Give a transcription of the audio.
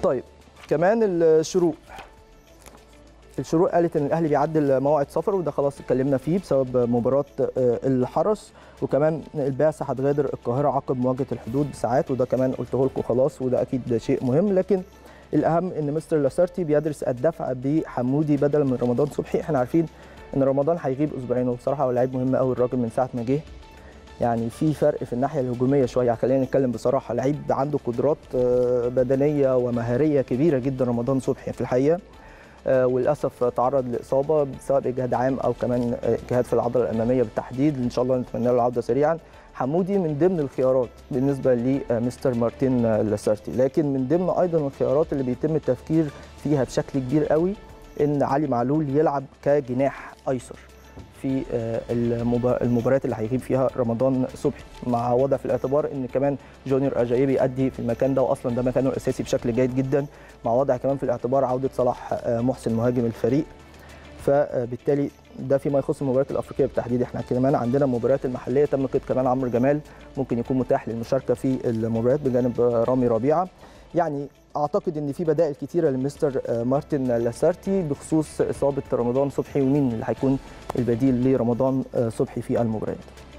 طيب كمان الشروق الشروق قالت ان الاهلي بيعدل موعد سفره وده خلاص اتكلمنا فيه بسبب مباراه الحرس وكمان البعثه هتغادر القاهره عقب مواجهه الحدود بساعات وده كمان قلته لكم خلاص وده اكيد شيء مهم لكن الاهم ان مستر لاسارتي بيدرس الدفع بحمودي بدلا من رمضان صبحي احنا عارفين ان رمضان هيغيب اسبوعين وبصراحه هو لعيب مهم قوي الراجل من ساعه ما جه يعني في فرق في الناحيه الهجوميه شويه خلينا نتكلم بصراحه لعيب عنده قدرات بدنيه ومهاريه كبيره جدا رمضان صبحي في الحقيقه وللاسف تعرض لاصابه سواء باجهاد عام او كمان اجهاد في العضله الاماميه بالتحديد ان شاء الله نتمنى له العوده سريعا حمودي من ضمن الخيارات بالنسبه لمستر مارتين لاسارتي لكن من ضمن ايضا الخيارات اللي بيتم التفكير فيها بشكل كبير قوي ان علي معلول يلعب كجناح ايسر في المباريات اللي هيغيب فيها رمضان صبحي مع وضع في الاعتبار ان كمان جونيور اجايب يأدي في المكان ده واصلا ده مكانه الاساسي بشكل جيد جدا مع وضع كمان في الاعتبار عوده صلاح محسن مهاجم الفريق فبالتالي ده فيما يخص المباريات الافريقيه بالتحديد احنا كمان عندنا المباريات المحليه تم قيد كمان عمرو جمال ممكن يكون متاح للمشاركه في المباريات بجانب رامي ربيعه يعني اعتقد ان في بدائل كتيره لمستر مارتن لاسارتي بخصوص اصابه رمضان صبحي ومين اللي هيكون البديل لرمضان صبحي في المباريات